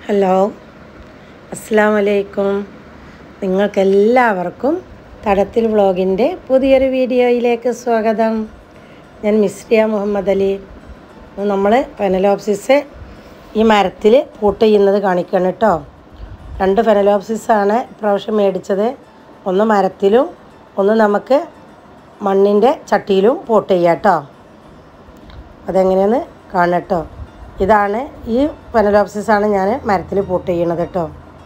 hello അസ്സാം വലൈക്കും നിങ്ങൾക്കെല്ലാവർക്കും തടത്തിൽ വ്ളോഗിൻ്റെ പുതിയൊരു വീഡിയോയിലേക്ക് സ്വാഗതം ഞാൻ മിസ്രിയ മുഹമ്മദ് അലി നമ്മൾ ഫെനലോപ്സിസ് ഈ മരത്തിൽ പൂട്ട് ചെയ്യുന്നത് കാണിക്കണം കേട്ടോ രണ്ട് ഫെനലോപ്സിസാണ് ഇപ്രാവശ്യം മേടിച്ചത് ഒന്ന് മരത്തിലും ഒന്ന് നമുക്ക് മണ്ണിൻ്റെ ചട്ടിയിലും പൂട്ട് ചെയ്യാം കേട്ടോ അതെങ്ങനെയാന്ന് കാണണം കേട്ടോ ഇതാണ് ഈ പെനലോപ്സിസാണ് ഞാൻ മരത്തിൽ പൂട്ട് ചെയ്യണത് കേട്ടോ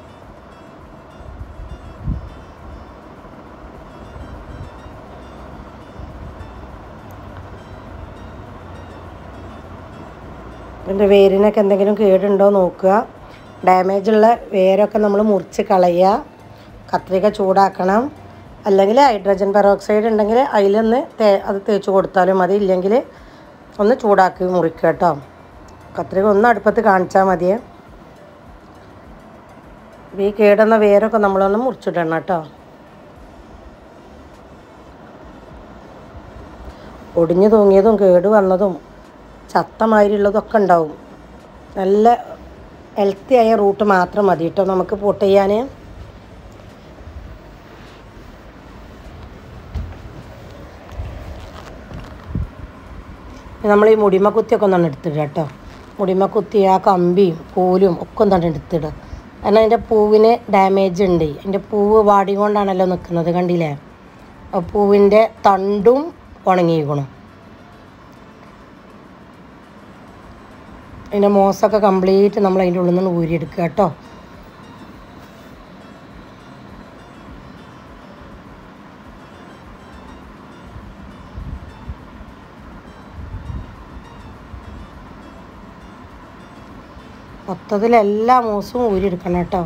ഇതിൻ്റെ വേരിനൊക്കെ എന്തെങ്കിലും കേടുണ്ടോ നോക്കുക ഡാമേജ് ഉള്ള വേരൊക്കെ നമ്മൾ മുറിച്ച് കളയുക കത്രിക ചൂടാക്കണം അല്ലെങ്കിൽ ഹൈഡ്രജൻ പെറോക്സൈഡ് ഉണ്ടെങ്കിൽ അതിലൊന്ന് തേ അത് തേച്ച് കൊടുത്താലും മതി ഇല്ലെങ്കിൽ ഒന്ന് ചൂടാക്കി മുറിക്കുക കേട്ടോ കത്രിക ഒന്ന് അടുപ്പത്ത് കാണിച്ചാൽ മതിയേ ഈ കേടുന്ന വേരൊക്കെ നമ്മളൊന്ന് മുറിച്ചിടണം കേട്ടോ ഒടിഞ്ഞു തൂങ്ങിയതും കേട് വന്നതും ചത്തമാതിരിയുള്ളതൊക്കെ ഉണ്ടാവും നല്ല ഹെൽത്തി ആയ റൂട്ട് മാത്രം മതി കേട്ടോ നമുക്ക് പൂട്ട് ചെയ്യാൻ നമ്മൾ ഈ മുടിമ കുത്തിയൊക്കെ ഒന്നാണ് എടുത്തിടുക കേട്ടോ മുടിമ കുത്തി ആ കമ്പിയും പൂലും ഒക്കെ ഒന്നാണ് എടുത്തിടുക കാരണം അതിൻ്റെ പൂവിന് ഡാമേജ് ഉണ്ട് അതിൻ്റെ പൂവ് വാടി കൊണ്ടാണല്ലോ നിൽക്കുന്നത് കണ്ടില്ലേ ആ പൂവിൻ്റെ തണ്ടും ഉണങ്ങിയിരിക്കണം അതിൻ്റെ മോസൊക്കെ കംപ്ലീറ്റ് നമ്മൾ അതിൻ്റെ ഉള്ളിൽ നിന്ന് ഊരിയെടുക്കുക കേട്ടോ മൊത്തത്തിൽ എല്ലാ മോസവും ഊരിയെടുക്കണം കേട്ടോ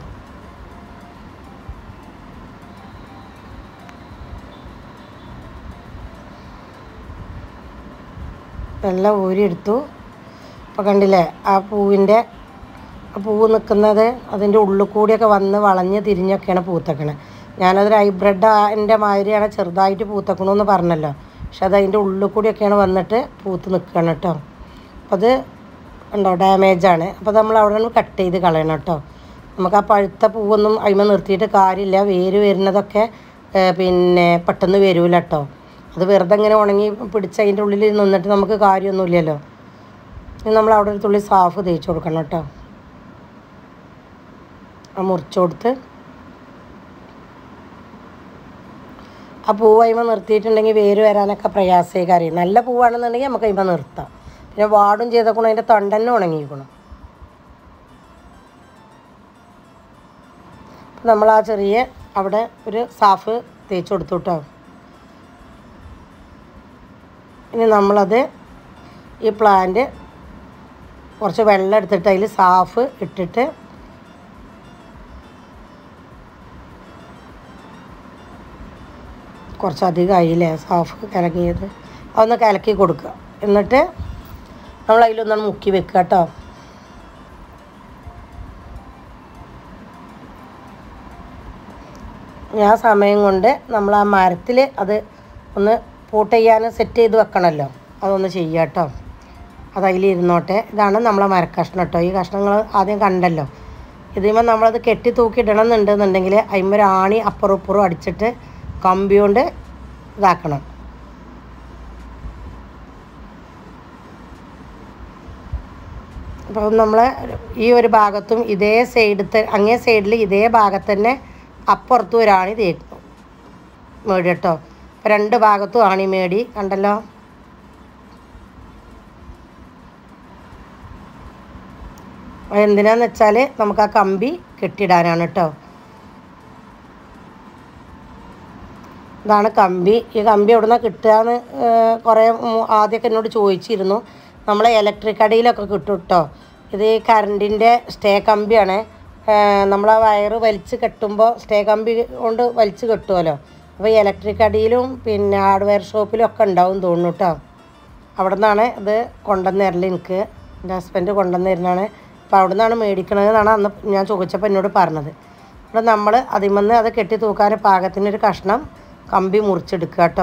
എല്ലാം ഊരിയെടുത്തു അപ്പോൾ കണ്ടില്ലേ ആ പൂവിൻ്റെ ആ പൂവ് നിൽക്കുന്നത് അതിൻ്റെ ഉള്ളിൽ കൂടിയൊക്കെ വന്ന് വളഞ്ഞ് തിരിഞ്ഞൊക്കെയാണ് പൂത്തക്കണത് ഞാനതൊരു ഹൈബ്രിഡ് എൻ്റെ മാതിരിയാണ് ചെറുതായിട്ട് പൂത്തക്കണമെന്ന് പറഞ്ഞല്ലോ പക്ഷെ അത് അതിൻ്റെ ഉള്ളിൽ കൂടിയൊക്കെയാണ് വന്നിട്ട് പൂത്ത് നിൽക്കണം കേട്ടോ അപ്പോൾ അത് ഉണ്ടോ ഡാമേജാണ് അപ്പോൾ നമ്മൾ അവിടെ നിന്ന് കട്ട് ചെയ്ത് കളയണം കേട്ടോ നമുക്ക് ആ പഴുത്ത പൂവൊന്നും അതിമ നിർത്തിയിട്ട് കാര്യമില്ല വേര് വരുന്നതൊക്കെ ഏ, പിന്നെ പെട്ടെന്ന് വരൂല കേട്ടോ അത് വെറുതെ ഇങ്ങനെ ഉണങ്ങി പിടിച്ച് അതിൻ്റെ ഉള്ളിൽ നിന്നിട്ട് നമുക്ക് കാര്യമൊന്നുമില്ലല്ലോ ഇനി നമ്മൾ അവിടെ ഒരു തുള്ളി സാഫ് തേച്ച് കൊടുക്കണം കേട്ടോ ആ മുറിച്ച് കൊടുത്ത് ആ പൂവ് അതിമ നിർത്തിയിട്ടുണ്ടെങ്കിൽ വേര് വരാനൊക്കെ പ്രയാസമായി നല്ല പൂവാണെന്നുണ്ടെങ്കിൽ നമുക്ക് അതിമ നിർത്താം പിന്നെ വാടും ചെയ്തേക്കണം അതിൻ്റെ തണ്ടന്നെ ഉണങ്ങിയിരിക്കണം അപ്പം നമ്മൾ ആ ചെറിയ അവിടെ ഒരു സാഫ് തേച്ച് കൊടുത്തു കേട്ടോ ഇനി നമ്മളത് ഈ പ്ലാന്റ് കുറച്ച് വെള്ളം എടുത്തിട്ട് അതിൽ സാഫ് ഇട്ടിട്ട് കുറച്ചധികം ആയില്ലേ സാഫ് കലങ്ങിയത് അതൊന്ന് കലക്കി കൊടുക്കുക എന്നിട്ട് നമ്മൾ അതിലൊന്നാണ് മുക്കി വെക്കുക കേട്ടോ ആ സമയം കൊണ്ട് നമ്മൾ ആ മരത്തിൽ അത് ഒന്ന് പൂട്ട് ചെയ്യാൻ സെറ്റ് ചെയ്ത് വെക്കണമല്ലോ അതൊന്ന് ചെയ്യുക കേട്ടോ അത് അതിലിരുന്നോട്ടെ ഇതാണ് നമ്മളെ മരക്കഷ്ണം കേട്ടോ ഈ കഷ്ണങ്ങൾ ആദ്യം കണ്ടല്ലോ ഇതിന്മേൽ നമ്മളത് കെട്ടി തൂക്കി ഇടണം എന്നുണ്ടെന്നുണ്ടെങ്കിൽ അതിന്മേൽ ആണി അപ്പുറം ഇപ്പുറം അടിച്ചിട്ട് കമ്പി കൊണ്ട് ഇതാക്കണം അപ്പം നമ്മൾ ഈ ഒരു ഭാഗത്തും ഇതേ സൈഡത്തെ അങ്ങേ സൈഡിൽ ഇതേ ഭാഗത്ത് തന്നെ അപ്പുറത്തും ഒരു ആണി തേക്കും മേടി കേട്ടോ അപ്പം രണ്ട് ഭാഗത്തും ആണി മേടി കണ്ടല്ലോ അത് എന്തിനാന്ന് വെച്ചാൽ നമുക്ക് ആ കമ്പി കെട്ടിടാനാണ് കേട്ടോ ഇതാണ് കമ്പി ഈ കമ്പി എവിടെ നിന്നാണ് കിട്ടുകയെന്ന് കുറേ മു- ആദ്യമൊക്കെ എന്നോട് ചോദിച്ചിരുന്നു നമ്മളെ ഇലക്ട്രിക് കടയിലൊക്കെ കിട്ടും കേട്ടോ ഇത് ഈ കറണ്ടിൻ്റെ സ്റ്റേ കമ്പിയാണ് നമ്മളെ വയറ് വലിച്ച് കെട്ടുമ്പോൾ സ്റ്റേ കമ്പി കൊണ്ട് വലിച്ച് കെട്ടുമല്ലോ അപ്പോൾ ഈ ഇലക്ട്രിക് കടയിലും പിന്നെ ഹാർഡ്വെയർ ഷോപ്പിലും ഒക്കെ ഉണ്ടാവും തോന്നുന്നു കേട്ടോ അവിടെ നിന്നാണ് ഇത് കൊണ്ടുവന്ന് തരൽ എനിക്ക് എൻ്റെ ഹസ്ബൻഡ് കൊണ്ടുവന്ന് തരുന്നതാണ് അപ്പോൾ അവിടെ നിന്നാണ് മേടിക്കണത് എന്നാണ് അന്ന് ഞാൻ ചോദിച്ചപ്പോൾ എന്നോട് പറഞ്ഞത് അപ്പോൾ നമ്മൾ അതിൽ അത് കെട്ടി തൂക്കാൻ പാകത്തിനൊരു കഷ്ണം കമ്പി മുറിച്ചെടുക്കുക കേട്ടോ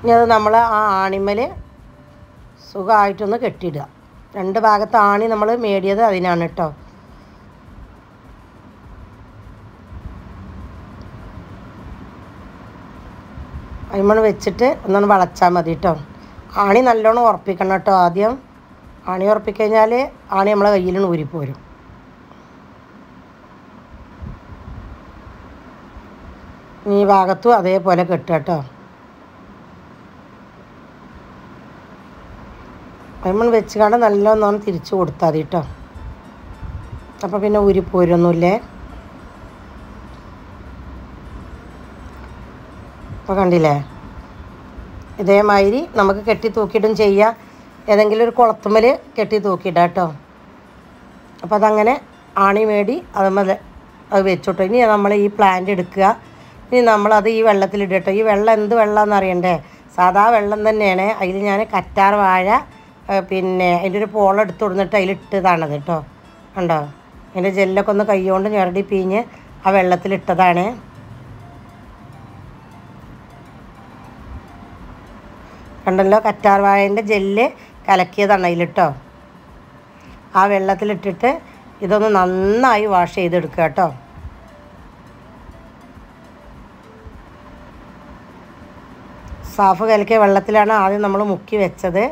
ഇനി അത് നമ്മൾ ആ ആണിമ്മൽ സുഖമായിട്ടൊന്ന് കെട്ടിയിടുക രണ്ട് ഭാഗത്ത് ആണി നമ്മൾ മേടിയത് അതിനാണ് കേട്ടോ അതിമണ് വെച്ചിട്ട് ഒന്നൊന്ന് വളച്ചാൽ മതി കേട്ടോ ആണി നല്ലോണം ഉറപ്പിക്കണം കേട്ടോ ആദ്യം ആണി ഉറപ്പിക്കഴിഞ്ഞാൽ ആണി നമ്മളെ കയ്യിൽ നിന്ന് ഊരിപ്പോരും ഈ ഭാഗത്തും അതേപോലെ കെട്ടുക കേട്ടോ അതിമൺ വെച്ച് കണ്ട് നല്ലോണം തിരിച്ചു കൊടുത്താൽ മതി കേട്ടോ അപ്പോൾ പിന്നെ ഊരിപ്പോരൊന്നുമില്ലേ അപ്പോൾ കണ്ടില്ലേ ഇതേമാതിരി നമുക്ക് കെട്ടി തൂക്കിയിടും ചെയ്യാം ഏതെങ്കിലും ഒരു കുളത്തുമ്മൽ കെട്ടി തൂക്കിയിടാം കേട്ടോ അപ്പോൾ അതങ്ങനെ ആണി മേടി അതുമ്മൽ അത് വെച്ചോട്ടോ ഇനി നമ്മൾ ഈ പ്ലാന്റ് എടുക്കുക ഇനി നമ്മളത് ഈ വെള്ളത്തിലിടുക കേട്ടോ ഈ വെള്ളം എന്ത് വെള്ളമാണെന്ന് അറിയണ്ടേ സാധാ വെള്ളം തന്നെയാണ് അതിൽ ഞാൻ കറ്റാർ വാഴ ആ, പിന്നെ അതിൻ്റെ ഒരു പോളം എടുത്ത് കൊടുത്തിട്ട് അതിലിട്ടതാണത് കേട്ടോ കണ്ടോ അതിൻ്റെ ജെല്ലൊക്കെ ഒന്ന് കൈകൊണ്ട് ഞെരടി പിഴിഞ്ഞ് ആ വെള്ളത്തിലിട്ടതാണ് കണ്ടല്ലോ കറ്റാർ വാഴേൻ്റെ ജെല്ല് കലക്കിയതാണ് അതിലിട്ടോ ആ വെള്ളത്തിലിട്ടിട്ട് ഇതൊന്ന് നന്നായി വാഷ് ചെയ്തെടുക്കുക കേട്ടോ സാഫ് കലക്കിയ വെള്ളത്തിലാണ് ആദ്യം നമ്മൾ മുക്കി വെച്ചത്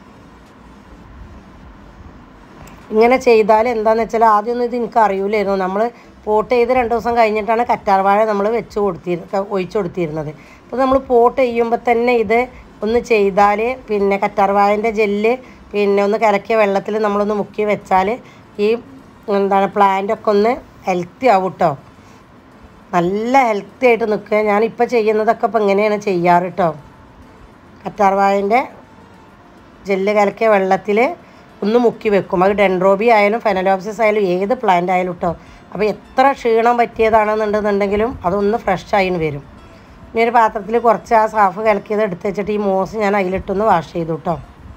ഇങ്ങനെ ചെയ്താൽ എന്താണെന്ന് വെച്ചാൽ ആദ്യമൊന്നും ഇത് എനിക്ക് അറിയില്ലായിരുന്നു നമ്മൾ പോട്ട് ചെയ്ത് രണ്ട് ദിവസം കഴിഞ്ഞിട്ടാണ് കറ്റാർവാഴ നമ്മൾ വെച്ച് കൊടുത്തിരുന്നത് ഒഴിച്ചു കൊടുത്തിരുന്നത് അപ്പോൾ നമ്മൾ പോട്ട് ചെയ്യുമ്പോൾ തന്നെ ഇത് ഒന്ന് ചെയ്താൽ പിന്നെ കറ്റാർവാഴൻ്റെ ജെല്ല് പിന്നെ ഒന്ന് കലക്കിയ വെള്ളത്തിൽ നമ്മളൊന്ന് മുക്കി വെച്ചാൽ ഈ എന്താണ് പ്ലാന്റൊക്കെ ഒന്ന് ഹെൽത്തി ആവും കേട്ടോ നല്ല ഹെൽത്തി ആയിട്ട് നിൽക്കുക ഞാനിപ്പോൾ ചെയ്യുന്നതൊക്കെ ഇപ്പം ഇങ്ങനെയാണ് ചെയ്യാറ് കേട്ടോ കറ്റാർവാഴൻ്റെ ജെല്ല് കലക്കിയ വെള്ളത്തിൽ ഒന്ന് മുക്കി വെക്കും അത് ഡെൻഡ്രോബി ആയാലും ഫെനലോപ്സിസ് ആയാലും ഏത് പ്ലാന്റ് ആയാലും കേട്ടോ അപ്പോൾ എത്ര ക്ഷീണം പറ്റിയതാണെന്നുണ്ടെന്നുണ്ടെങ്കിലും അതൊന്ന് ഫ്രഷ് ആയിന് വരും ഇനി ഒരു പാത്രത്തിൽ കുറച്ച് ആ സാഫ് കലക്കിയത് എടുത്ത് വെച്ചിട്ട് ഈ മോസ് ഞാൻ അതിലിട്ടൊന്ന് വാഷ് ചെയ്തു കേട്ടോ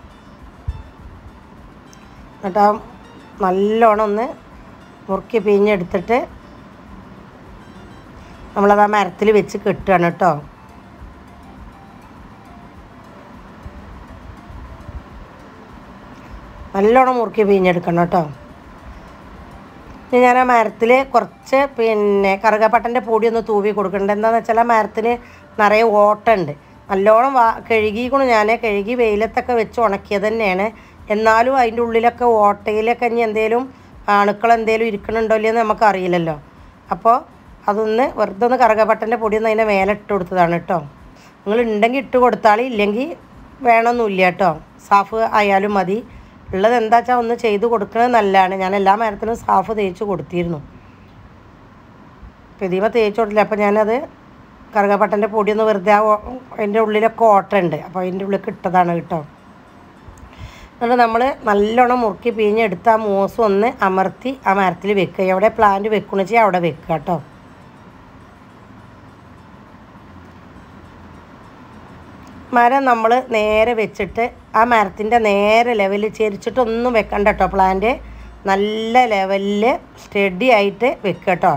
എന്നിട്ട് ആ നല്ലോണം ഒന്ന് മുറുക്കി പിഴിഞ്ഞെടുത്തിട്ട് നമ്മളത് ആ മരത്തിൽ വെച്ച് കെട്ടുകയാണ് കേട്ടോ നല്ലോണം മുറുക്കി പിഴിഞ്ഞെടുക്കണം കേട്ടോ ഇനി ഞാൻ ആ മരത്തിൽ കുറച്ച് പിന്നെ കറുകപ്പട്ടൻ്റെ പൊടി ഒന്ന് തൂവി കൊടുക്കുന്നുണ്ട് എന്താണെന്ന് വെച്ചാൽ ആ മരത്തിന് നിറയെ ഓട്ടമുണ്ട് നല്ലോണം വാ കഴുകിക്കൊണ്ട് ഞാൻ കഴുകി വെയിലത്തൊക്കെ വെച്ച് ഉണക്കിയത് തന്നെയാണ് എന്നാലും അതിൻ്റെ ഉള്ളിലൊക്കെ ഓട്ടയിലൊക്കെ ഇനി എന്തേലും അണുക്കൾ എന്തേലും ഇരിക്കണുണ്ടോ ഇല്ലയെന്ന് നമുക്ക് അറിയില്ലല്ലോ അപ്പോൾ അതൊന്ന് വെറുതെ ഒന്ന് കറുകപ്പട്ടൻ്റെ പൊടി ഒന്ന് അതിൻ്റെ മേലെ ഇട്ട് കൊടുത്തതാണ് കേട്ടോ നിങ്ങൾ ഉണ്ടെങ്കിൽ ഇട്ട് കൊടുത്താൽ ഇല്ലെങ്കിൽ വേണമെന്നില്ല കേട്ടോ സാഫ് ആയാലും മതി ഉള്ളത് എന്താ വെച്ചാൽ ഒന്ന് ചെയ്ത് കൊടുക്കുന്നത് നല്ലതാണ് ഞാൻ എല്ലാ മരത്തിനും സാഫ് തേച്ച് കൊടുത്തിരുന്നു അപ്പോൾ ഇതിമ തേച്ച് കൊടുത്തില്ല അപ്പോൾ ഞാനത് കറുകപ്പട്ടൻ്റെ പൊടി ഒന്ന് വെറുതെ ആ ഓ- അതിൻ്റെ ഉള്ളിലൊക്കെ ഓട്ടമുണ്ട് അപ്പോൾ അതിൻ്റെ ഉള്ളിൽ ഇട്ടതാണ് കേട്ടോ എന്നിട്ട് നമ്മൾ നല്ലോണം മുറുക്കി പിഴിഞ്ഞെടുത്ത് ആ മൂസ് ഒന്ന് അമർത്തി ആ മരത്തിൽ വെക്കുക എവിടെ പ്ലാന്റ് വെക്കണമെന്ന് വെച്ചാൽ അവിടെ വെക്കുക കേട്ടോ മരം നമ്മൾ നേരെ വെച്ചിട്ട് ആ മരത്തിൻ്റെ നേരെ ലെവലിൽ ചെരിച്ചിട്ടൊന്നും വെക്കണ്ട കേട്ടോ പ്ലാന്റ് നല്ല ലെവലിൽ സ്റ്റഡി ആയിട്ട് വെക്കുക കേട്ടോ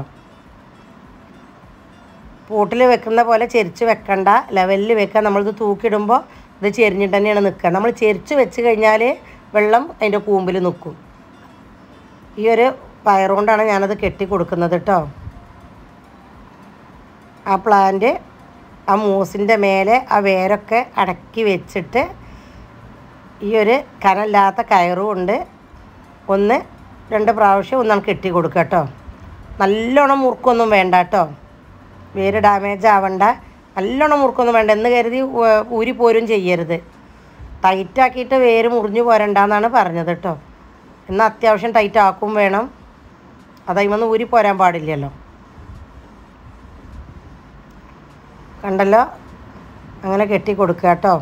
പൂട്ടിൽ വെക്കുന്ന പോലെ ചെരിച്ച് വെക്കണ്ട ലെവലിൽ വെക്കുക നമ്മളിത് തൂക്കിയിടുമ്പോൾ ഇത് ചെരിഞ്ഞിട്ട് തന്നെയാണ് നിൽക്കുക നമ്മൾ ചെരിച്ച് വെച്ച് കഴിഞ്ഞാൽ വെള്ളം അതിൻ്റെ കൂമ്പിൽ നിൽക്കും ഈ ഒരു വയർ കൊണ്ടാണ് ഞാനത് കെട്ടി കൊടുക്കുന്നത് കേട്ടോ ആ പ്ലാന്റ് ആ മൂസിൻ്റെ മേലെ ആ വേരൊക്കെ അടക്കി വെച്ചിട്ട് ഈ ഒരു കനമില്ലാത്ത കയറും കൊണ്ട് ഒന്ന് രണ്ട് പ്രാവശ്യം ഒന്നാണ് കെട്ടി കൊടുക്കുക കേട്ടോ നല്ലോണം മുറുക്കൊന്നും വേണ്ട കേട്ടോ വേര് ഡാമേജ് ആവണ്ട നല്ലോണം മുറുക്കൊന്നും വേണ്ട എന്ന് കരുതി ഉ- ഊരി പോരും ചെയ്യരുത് ടൈറ്റാക്കിയിട്ട് വേര് മുറിഞ്ഞു പോരണ്ടെന്നാണ് പറഞ്ഞത് കേട്ടോ എന്നാൽ അത്യാവശ്യം ടൈറ്റ് ആക്കും വേണം അതതിമൊന്നും ഊരി പോരാൻ പാടില്ലല്ലോ കണ്ടല്ലോ അങ്ങനെ കെട്ടി കൊടുക്കുക കേട്ടോ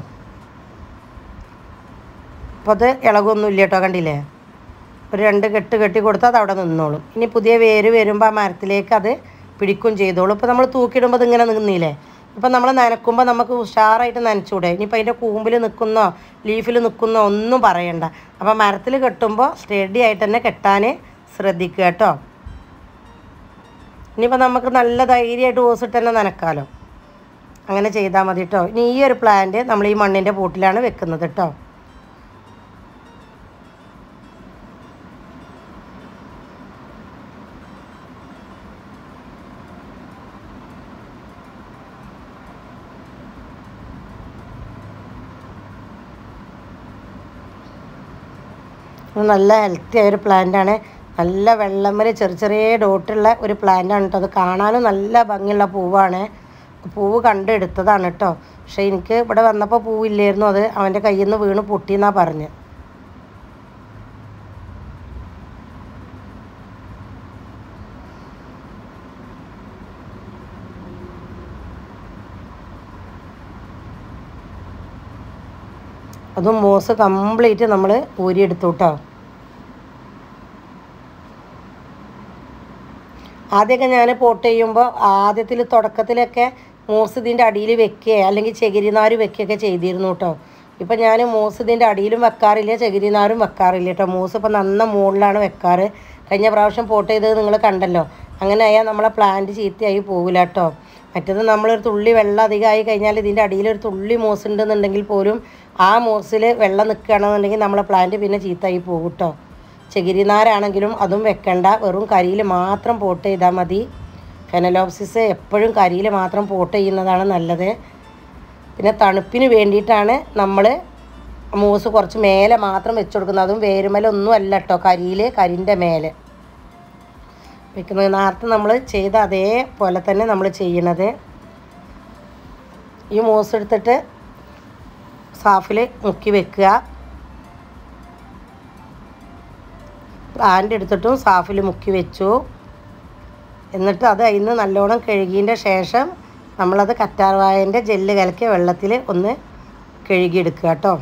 അപ്പോൾ അത് ഇളകൊന്നുമില്ല കേട്ടോ കണ്ടില്ലേ ഒരു രണ്ട് കെട്ട് കെട്ടി കൊടുത്താൽ അത് അവിടെ നിന്നോളും ഇനി പുതിയ വേര് വരുമ്പോൾ ആ മരത്തിലേക്ക് അത് പിടിക്കും ചെയ്തോളും ഇപ്പോൾ നമ്മൾ തൂക്കിയിടുമ്പോൾ അത് ഇങ്ങനെ നിന്നില്ലേ ഇപ്പം നമ്മൾ നനക്കുമ്പോൾ നമുക്ക് ഉഷാറായിട്ട് നനച്ചൂടെ ഇനിയിപ്പോൾ അതിൻ്റെ കൂമ്പിൽ നിൽക്കുന്നോ ലീഫിൽ നിൽക്കുന്നോ ഒന്നും പറയണ്ട അപ്പോൾ മരത്തിൽ കെട്ടുമ്പോൾ സ്റ്റഡി ആയിട്ട് തന്നെ കെട്ടാൻ ശ്രദ്ധിക്കുക കേട്ടോ ഇനിയിപ്പോൾ നമുക്ക് നല്ല ധൈര്യമായിട്ട് ഓസിട്ട് തന്നെ നനക്കാലോ അങ്ങനെ ചെയ്താൽ മതി കേട്ടോ ഇനി ഈ ഒരു പ്ലാന്റ് നമ്മൾ ഈ മണ്ണിൻ്റെ പോട്ടിലാണ് വെക്കുന്നത് കേട്ടോ ഇത് നല്ല ഹെൽത്തി ആയ ഒരു പ്ലാന്റാണ് നല്ല വെള്ളമ്മൽ ചെറിയ ചെറിയ ഡോട്ടുള്ള ഒരു പ്ലാന്റാണ് കേട്ടോ അത് കാണാനും നല്ല ഭംഗിയുള്ള പൂവാണ് പൂവ് കണ്ടെടുത്തതാണ് കേട്ടോ പക്ഷേ എനിക്ക് ഇവിടെ വന്നപ്പോൾ പൂവില്ലായിരുന്നു അത് അവൻ്റെ കയ്യിൽ നിന്ന് വീണ് പൊട്ടിയെന്നാണ് പറഞ്ഞ് അതും മോസ് കംപ്ലീറ്റ് നമ്മൾ ഊരിയെടുത്തു കേട്ടോ ആദ്യമൊക്കെ ഞാൻ പോട്ട് ചെയ്യുമ്പോൾ ആദ്യത്തിൽ തുടക്കത്തിലൊക്കെ മോസ് ഇതിൻ്റെ അടിയിൽ വെക്കുക അല്ലെങ്കിൽ ചകിരിനാര് വെക്കുകയൊക്കെ ചെയ്തിരുന്നു കേട്ടോ ഇപ്പം ഞാൻ മോസ് ഇതിൻ്റെ അടിയിലും വെക്കാറില്ല ചകിരിനാരും വെക്കാറില്ല കേട്ടോ മോസ് ഇപ്പം നന്ന മുകളിലാണ് വെക്കാറ് കഴിഞ്ഞ പ്രാവശ്യം പോട്ട് ചെയ്തത് നിങ്ങൾ കണ്ടല്ലോ അങ്ങനെ ആയാൽ നമ്മളെ പ്ലാന്റ് ചീത്തയായി പോകില്ല കേട്ടോ മറ്റത് നമ്മളൊരു തുള്ളി വെള്ളം അധികമായി കഴിഞ്ഞാൽ ഇതിൻ്റെ അടിയിൽ ഒരു തുള്ളി മോസ് ഉണ്ടെന്നുണ്ടെങ്കിൽ പോലും ആ മോസിൽ വെള്ളം നിൽക്കുകയാണെന്നുണ്ടെങ്കിൽ നമ്മളെ പ്ലാന്റ് പിന്നെ ചീത്തയായി പോകും കേട്ടോ ചകിരിനാരാണെങ്കിലും അതും വെക്കണ്ട വെറും കരിയിൽ മാത്രം പോട്ട് ചെയ്താൽ മതി ഫെനലോപ്സിസ് എപ്പോഴും കരിയിൽ മാത്രം പോട്ട് ചെയ്യുന്നതാണ് നല്ലത് പിന്നെ തണുപ്പിന് വേണ്ടിയിട്ടാണ് നമ്മൾ മൂസ് കുറച്ച് മേലെ മാത്രം വെച്ച് കൊടുക്കുന്നത് അതും വേരുമലൊന്നും അല്ല കേട്ടോ കരിയിൽ കരിൻ്റെ മേലെ വെക്കുന്നത് നേരത്തെ നമ്മൾ ചെയ്ത അതേപോലെ തന്നെ നമ്മൾ ചെയ്യണത് ഈ മൂസ് എടുത്തിട്ട് സാഫിൽ മുക്കി വെക്കുക പ്ലാന്റ് എടുത്തിട്ടും സാഫിൽ മുക്കി വെച്ചു എന്നിട്ട് അത് അതിൽ നിന്ന് നല്ലോണം കഴുകിയതിൻ്റെ ശേഷം നമ്മളത് കറ്റാർവായൻ്റെ ജെല്ല് കലക്കിയ വെള്ളത്തിൽ ഒന്ന് കഴുകിയെടുക്കുക കേട്ടോ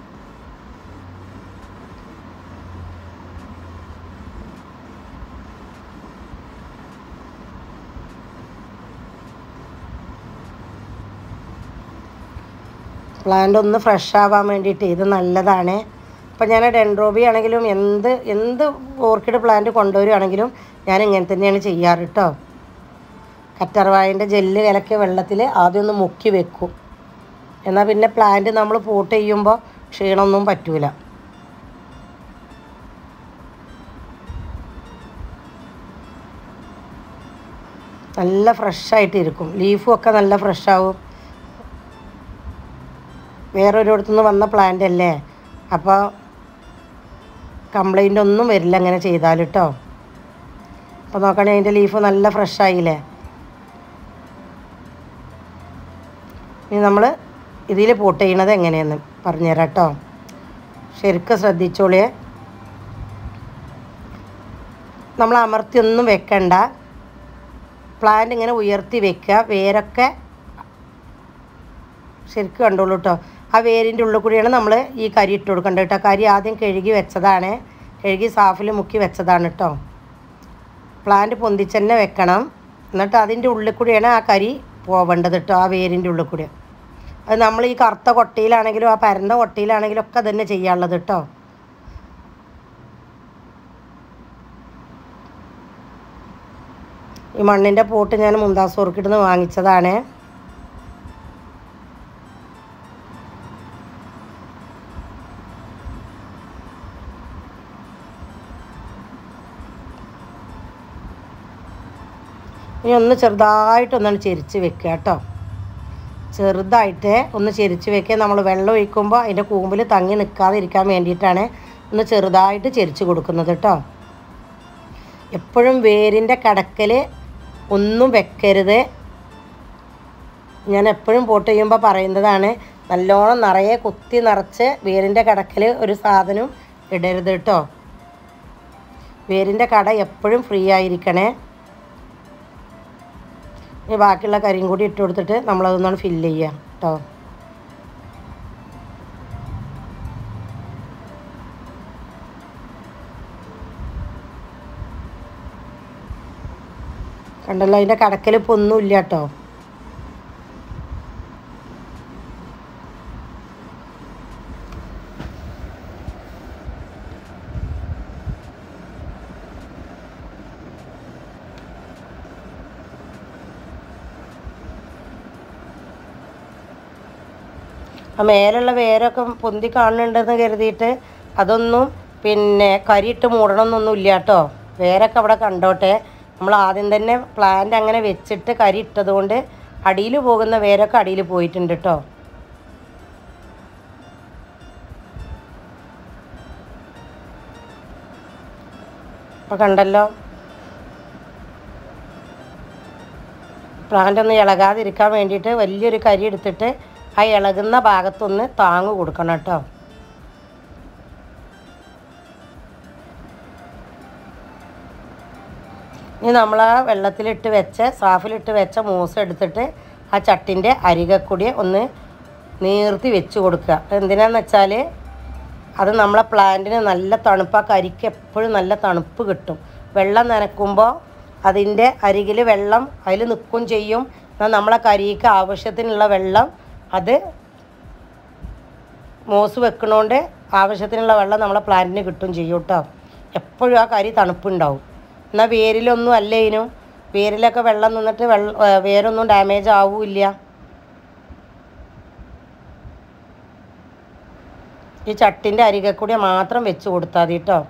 പ്ലാന്റ് ഒന്ന് ഫ്രഷ് ആവാൻ വേണ്ടിയിട്ട് ഇത് നല്ലതാണ് ഇപ്പം ഞാൻ ഡെൻഡ്രോബി ആണെങ്കിലും എന്ത് എന്ത് ഓർക്കിഡ് പ്ലാന്റ് കൊണ്ടുവരികയാണെങ്കിലും ഞാൻ ഇങ്ങനെ തന്നെയാണ് ചെയ്യാറ് കേട്ടോ കറ്റർവായൻ്റെ ജെല്ല് കലക്കിയ വെള്ളത്തിൽ ആദ്യം ഒന്ന് മുക്കി വെക്കും എന്നാൽ പിന്നെ പ്ലാന്റ് നമ്മൾ പോട്ട് ചെയ്യുമ്പോൾ ക്ഷീണമൊന്നും പറ്റൂല നല്ല ഫ്രഷായിട്ടിരിക്കും ലീഫും ഒക്കെ നല്ല ഫ്രഷാവും വേറൊരിടത്തുനിന്ന് വന്ന പ്ലാന്റ് അല്ലേ അപ്പോൾ കംപ്ലൈൻ്റ് ഒന്നും വരില്ല അങ്ങനെ ചെയ്താൽ കേട്ടോ അപ്പോൾ നോക്കണേ അതിൻ്റെ ലീഫ് നല്ല ഫ്രഷായില്ലേ ഇനി നമ്മൾ ഇതിൽ പോട്ട് ചെയ്യണത് എങ്ങനെയെന്ന് പറഞ്ഞുതരാം കേട്ടോ ശരിക്കും ശ്രദ്ധിച്ചോളിയേ നമ്മൾ അമർത്തിയൊന്നും വെക്കണ്ട പ്ലാന്റ് ഇങ്ങനെ ഉയർത്തി വെക്കുക വേരൊക്കെ ശരിക്കും കണ്ടോളൂ കേട്ടോ ആ വേരിൻ്റെ ഉള്ളിൽ കൂടിയാണ് നമ്മൾ ഈ കരി ഇട്ട് കൊടുക്കേണ്ടത് കേട്ടോ കരി ആദ്യം കഴുകി വെച്ചതാണ് കഴുകി സാഫിൽ മുക്കി വെച്ചതാണ് കേട്ടോ പ്ലാന്റ് പൊന്തിച്ച് തന്നെ വെക്കണം എന്നിട്ട് അതിൻ്റെ ഉള്ളിൽ കൂടിയാണ് ആ കരി പോവേണ്ടത് കേട്ടോ ആ വേരിൻ്റെ ഉള്ളിൽ കൂടി അത് നമ്മൾ ഈ കറുത്ത കൊട്ടയിലാണെങ്കിലും ആ പരന്ന കൊട്ടയിലാണെങ്കിലും ഒക്കെ തന്നെ ചെയ്യാനുള്ളത് കേട്ടോ ഈ മണ്ണിൻ്റെ പോട്ട് ഞാൻ മുന്താസ് ഓർക്കിഡിന്ന് വാങ്ങിച്ചതാണ് ഇനി ഒന്ന് ചെറുതായിട്ടൊന്നാണ് ചെരിച്ച് വെക്കുക കേട്ടോ ചെറുതായിട്ട് ഒന്ന് ചെരിച്ച് വെക്കുക നമ്മൾ വെള്ളം ഒഴിക്കുമ്പോൾ അതിൻ്റെ കൂമ്പിൽ തങ്ങി നിൽക്കാതെ ഇരിക്കാൻ വേണ്ടിയിട്ടാണ് ഒന്ന് ചെറുതായിട്ട് ചെരിച്ച് കൊടുക്കുന്നത് കേട്ടോ എപ്പോഴും വേരിൻ്റെ കടക്കൽ ഒന്നും വെക്കരുത് ഞാൻ എപ്പോഴും പോട്ട് ചെയ്യുമ്പോൾ പറയുന്നതാണ് നല്ലോണം നിറയെ കുത്തി നിറച്ച് വേരിൻ്റെ കടക്കൽ ഒരു സാധനവും ഇടരുത് കേട്ടോ വേരിൻ്റെ കട എപ്പോഴും ഫ്രീ ആയിരിക്കണേ ഇനി ബാക്കിയുള്ള കരിയും കൂടി ഇട്ട് കൊടുത്തിട്ട് നമ്മളതൊന്നാണ് ഫില്ല് ചെയ്യുക കേട്ടോ കണ്ടല്ലോ അതിൻ്റെ കടക്കൽ ഇപ്പോൾ ഒന്നുമില്ല കേട്ടോ ആ മേലുള്ള വേരൊക്കെ പൊന്തി കാണുന്നുണ്ടെന്ന് കരുതിയിട്ട് അതൊന്നും പിന്നെ കരിയിട്ട് മൂടണമെന്നൊന്നും ഇല്ല കേട്ടോ വേരൊക്കെ അവിടെ കണ്ടോട്ടെ നമ്മൾ ആദ്യം തന്നെ പ്ലാന്റ് അങ്ങനെ വെച്ചിട്ട് കരി ഇട്ടതുകൊണ്ട് അടിയിൽ പോകുന്ന വേരൊക്കെ അടിയിൽ പോയിട്ടുണ്ട് കേട്ടോ അപ്പോൾ കണ്ടല്ലോ പ്ലാന്റ് ഒന്ന് ഇളകാതിരിക്കാൻ വേണ്ടിയിട്ട് വലിയൊരു കരി എടുത്തിട്ട് ആ ഇളകുന്ന ഭാഗത്തൊന്ന് താങ്ങ് കൊടുക്കണം കേട്ടോ ഇനി നമ്മൾ ആ വെള്ളത്തിലിട്ട് വെച്ച സാഫിലിട്ട് വെച്ച മൂസ എടുത്തിട്ട് ആ ചട്ടിൻ്റെ അരികക്കൂടി ഒന്ന് നീർത്തി വെച്ച് കൊടുക്കുക എന്തിനാന്ന് വെച്ചാൽ അത് നമ്മളെ പ്ലാന്റിന് നല്ല തണുപ്പ് ആ കരിക്ക് എപ്പോഴും നല്ല തണുപ്പ് കിട്ടും വെള്ളം നനക്കുമ്പോൾ അതിൻ്റെ അരികിൽ വെള്ളം അതിൽ നിൽക്കും ചെയ്യും എന്നാൽ നമ്മളെ കരിക്ക് ആവശ്യത്തിനുള്ള വെള്ളം അത് മോസ് വെക്കണോണ്ട് ആവശ്യത്തിനുള്ള വെള്ളം നമ്മളെ പ്ലാന്റിന് കിട്ടും ചെയ്യും കേട്ടോ എപ്പോഴും ആ കരി തണുപ്പുണ്ടാവും എന്നാൽ വേരിലൊന്നും അല്ലേനും വേരിലൊക്കെ വെള്ളം നിന്നിട്ട് വെള്ളം വേരൊന്നും ഡാമേജ് ആവില്ല ഈ ചട്ടിൻ്റെ അരികെ കൂടി മാത്രം വെച്ച് കൊടുത്താൽ മതി കേട്ടോ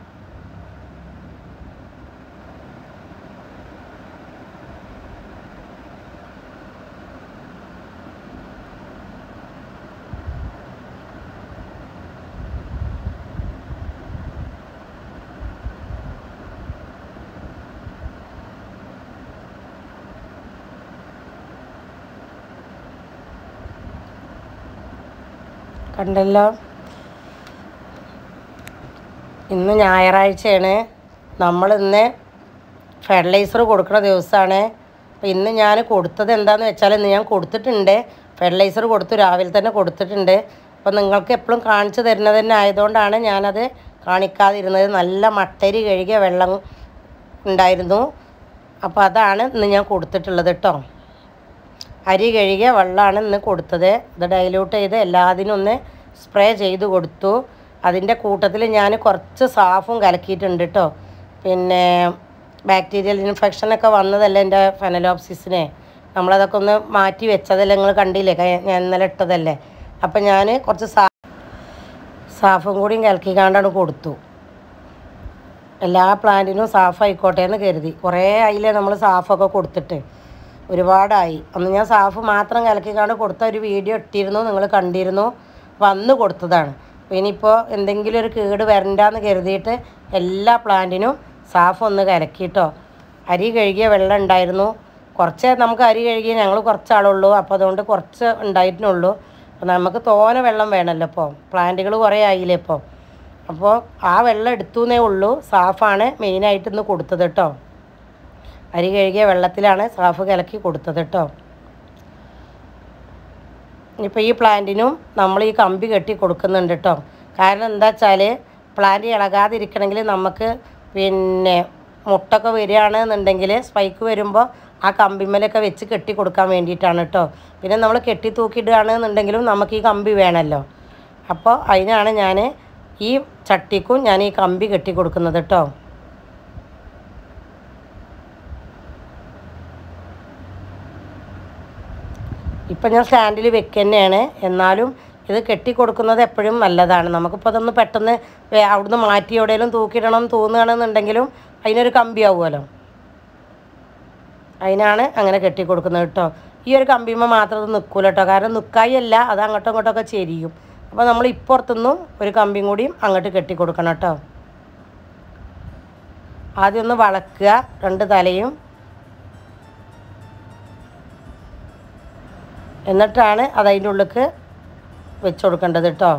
കണ്ടല്ലോ ഇന്ന് ഞായറാഴ്ചയാണ് നമ്മൾ ഇന്ന് ഫെർട്ടിലൈസർ കൊടുക്കുന്ന ദിവസമാണ് അപ്പോൾ ഇന്ന് ഞാൻ കൊടുത്തത് എന്താണെന്ന് വെച്ചാൽ ഇന്ന് ഞാൻ കൊടുത്തിട്ടുണ്ട് ഫെർട്ടിലൈസർ കൊടുത്തു രാവിലെ തന്നെ കൊടുത്തിട്ടുണ്ട് അപ്പോൾ നിങ്ങൾക്ക് എപ്പോഴും കാണിച്ചു തരുന്നത് തന്നെ ആയതുകൊണ്ടാണ് ഞാനത് കാണിക്കാതിരുന്നത് നല്ല മട്ടരി കഴുകിയ വെള്ളം ഉണ്ടായിരുന്നു അപ്പോൾ അതാണ് ഇന്ന് ഞാൻ കൊടുത്തിട്ടുള്ളത് കേട്ടോ അരി കഴുകിയ വെള്ളമാണ് ഇന്ന് കൊടുത്തത് ഇത് ഡൈല്യൂട്ട് ചെയ്ത് എല്ലാത്തിനും ഒന്ന് സ്പ്രേ ചെയ്ത് കൊടുത്തു അതിൻ്റെ കൂട്ടത്തിൽ ഞാൻ കുറച്ച് സാഫും കലക്കിയിട്ടുണ്ട് കേട്ടോ പിന്നെ ബാക്ടീരിയൽ ഇൻഫെക്ഷനൊക്കെ വന്നതല്ലേ എൻ്റെ ഫെനലോപ്സിസിനെ നമ്മളതൊക്കെ ഒന്ന് മാറ്റി വെച്ചതല്ലേ നിങ്ങൾ കണ്ടില്ലേ കൈ- ഞാൻ ഇന്നലെ ഇട്ടതല്ലേ അപ്പം ഞാൻ കുറച്ച് സാ സാഫും കൂടിയും കലക്കിക്കാണ്ടാണ് കൊടുത്തു എല്ലാ പ്ലാന്റിനും സാഫ് ആയിക്കോട്ടെ എന്ന് കരുതി കുറേ ആയില്ലേ നമ്മൾ സാഫൊക്കെ കൊടുത്തിട്ട് ഒരുപാടായി അന്ന് ഞാൻ സാഫ് മാത്രം കലക്കിക്കാണ്ട് കൊടുത്ത ഒരു വീഡിയോ ഇട്ടിരുന്നു നിങ്ങൾ കണ്ടിരുന്നു വന്ന് കൊടുത്തതാണ് അപ്പോൾ ഇനിയിപ്പോൾ എന്തെങ്കിലും ഒരു കേട് വരണ്ടാന്ന് കരുതിയിട്ട് എല്ലാ പ്ലാന്റിനും സാഫ് ഒന്ന് കലക്കിട്ടോ അരി കഴുകിയ വെള്ളം ഉണ്ടായിരുന്നു കുറച്ച് നമുക്ക് അരി കഴുകിയ ഞങ്ങൾ കുറച്ച് ആളുള്ളൂ അപ്പോൾ അതുകൊണ്ട് കുറച്ച് ഉണ്ടായിട്ടുള്ളൂ അപ്പോൾ നമുക്ക് തോനെ വെള്ളം വേണമല്ലോ ഇപ്പോൾ പ്ലാന്റുകൾ കുറേ ആയില്ലേ ഇപ്പോൾ അപ്പോൾ ആ വെള്ളം എടുത്തു എന്നേ ഉള്ളൂ സാഫാണ് മെയിനായിട്ട് ഇന്ന് കൊടുത്തത് കേട്ടോ അരി കഴുകിയ വെള്ളത്തിലാണ് സാഫ് കലക്കി കൊടുത്തത് കേട്ടോ ഇപ്പോൾ ഈ പ്ലാന്റിനും നമ്മൾ ഈ കമ്പി കെട്ടി കൊടുക്കുന്നുണ്ട് കേട്ടോ കാരണം എന്താ വെച്ചാൽ പ്ലാന്റ് ഇളകാതിരിക്കണമെങ്കിൽ നമുക്ക് പിന്നെ മുട്ടൊക്കെ വരികയാണെന്നുണ്ടെങ്കിൽ സ്പൈക്ക് വരുമ്പോൾ ആ കമ്പിമ്മലൊക്കെ വെച്ച് കെട്ടി കൊടുക്കാൻ വേണ്ടിയിട്ടാണ് കേട്ടോ പിന്നെ നമ്മൾ കെട്ടി തൂക്കിയിടുകയാണെന്നുണ്ടെങ്കിലും നമുക്ക് ഈ കമ്പി വേണമല്ലോ അപ്പോൾ അതിനാണ് ഞാൻ ഈ ചട്ടിക്കും ഞാൻ ഈ കമ്പി കെട്ടി കൊടുക്കുന്നത് കേട്ടോ ഇപ്പം ഞാൻ സ്റ്റാൻഡിൽ വെക്കുക തന്നെയാണ് എന്നാലും ഇത് കെട്ടി കൊടുക്കുന്നത് എപ്പോഴും നല്ലതാണ് നമുക്കിപ്പോൾ അതൊന്ന് പെട്ടെന്ന് വേ- അവിടുന്ന് മാറ്റി എവിടെയെങ്കിലും തൂക്കിയിടണം തോന്നുകയാണെന്നുണ്ടെങ്കിലും അതിനൊരു കമ്പിയാവുമല്ലോ അതിനാണ് അങ്ങനെ കെട്ടി കൊടുക്കുന്നത് കേട്ടോ ഈ ഒരു കമ്പിമ്മ മാത്രം അത് നിൽക്കൂല കേട്ടോ കാരണം നിൽക്കായല്ല അത് അങ്ങോട്ടും ഇങ്ങോട്ടൊക്കെ ചെരിയും അപ്പോൾ നമ്മൾ ഇപ്പുറത്തുനിന്നും ഒരു കമ്പിയും കൂടിയും അങ്ങോട്ട് കെട്ടി കൊടുക്കണം കേട്ടോ ആദ്യം ഒന്ന് വളക്കുക രണ്ട് തലയും എന്നിട്ടാണ് അത് അതിൻ്റെ ഉള്ളിലേക്ക് വെച്ച് കൊടുക്കേണ്ടത് കേട്ടോ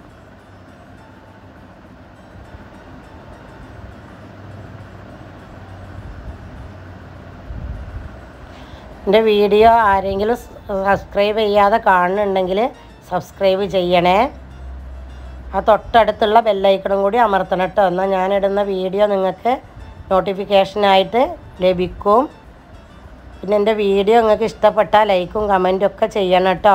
എൻ്റെ വീഡിയോ ആരെങ്കിലും സബ്സ്ക്രൈബ് ചെയ്യാതെ കാണുന്നുണ്ടെങ്കിൽ സബ്സ്ക്രൈബ് ചെയ്യണേ ആ തൊട്ടടുത്തുള്ള ബെല്ലൈക്കണും കൂടി അമർത്തണം കേട്ടോ എന്നാൽ ഞാനിടുന്ന വീഡിയോ നിങ്ങൾക്ക് നോട്ടിഫിക്കേഷനായിട്ട് ലഭിക്കും പിന്നെ എൻ്റെ വീഡിയോ നിങ്ങൾക്ക് ഇഷ്ടപ്പെട്ടാൽ ലൈക്കും കമൻറ്റും ഒക്കെ ചെയ്യണം കേട്ടോ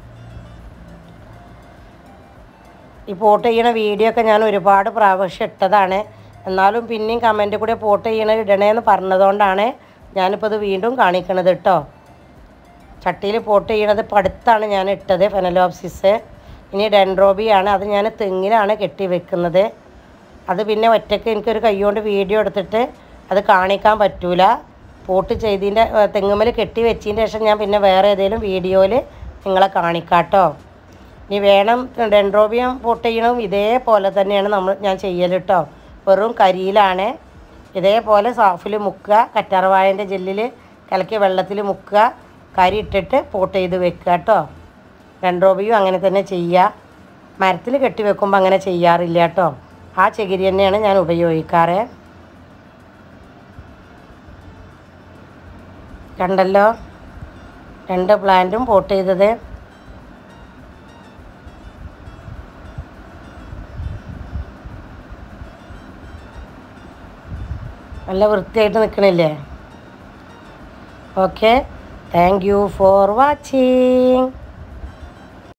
ഈ പോട്ട് ചെയ്യണ വീഡിയോ ഒക്കെ ഞാൻ ഒരുപാട് പ്രാവശ്യം ഇട്ടതാണ് എന്നാലും പിന്നെയും കമൻറ്റ് കൂടെ പോട്ട് ചെയ്യണ ഇടണേന്ന് പറഞ്ഞതുകൊണ്ടാണ് ഞാനിപ്പോൾ ഇത് വീണ്ടും കാണിക്കണത് കേട്ടോ ചട്ടിയിൽ പോട്ട് ചെയ്യണത് ഇപ്പോൾ അടുത്താണ് ഞാൻ ഇട്ടത് ഫെനലോപ്സിസ് ഇനി ഡെൻഡ്രോബിയാണ് അത് ഞാൻ തെങ്ങിലാണ് കെട്ടി വെക്കുന്നത് അത് പിന്നെ ഒറ്റയ്ക്ക് എനിക്കൊരു കൈകൊണ്ട് വീഡിയോ എടുത്തിട്ട് അത് കാണിക്കാൻ പറ്റൂല പോട്ട് ചെയ്തതിൻ്റെ തെങ്ങുമ്മൽ കെട്ടി വെച്ചതിൻ്റെ ശേഷം ഞാൻ പിന്നെ വേറെ ഏതെങ്കിലും വീഡിയോയിൽ നിങ്ങളെ കാണിക്കാട്ടോ ഇനി വേണം ഡെൻഡ്രോബിയം പോട്ട് ചെയ്യണതും ഇതേപോലെ തന്നെയാണ് നമ്മൾ ഞാൻ ചെയ്യൽ കേട്ടോ വെറും കരിയിലാണ് ഇതേപോലെ സാഫിൽ മുക്കുക കറ്റാർവാഴൻ്റെ ജെല്ലിൽ കലക്കി വെള്ളത്തിൽ മുക്കുക കരി ഇട്ടിട്ട് പോട്ട് ചെയ്ത് വെക്കുക കേട്ടോ ഡെൻഡ്രോബിയും അങ്ങനെ തന്നെ ചെയ്യുക മരത്തിൽ കെട്ടി വെക്കുമ്പോൾ അങ്ങനെ ചെയ്യാറില്ല കേട്ടോ ആ ചകിരി തന്നെയാണ് ഞാൻ ഉപയോഗിക്കാറ് കണ്ടല്ലോ രണ്ട് പ്ലാന്റും പോട്ട് ചെയ്തത് നല്ല വൃത്തിയായിട്ട് നിൽക്കണില്ലേ okay thank you for watching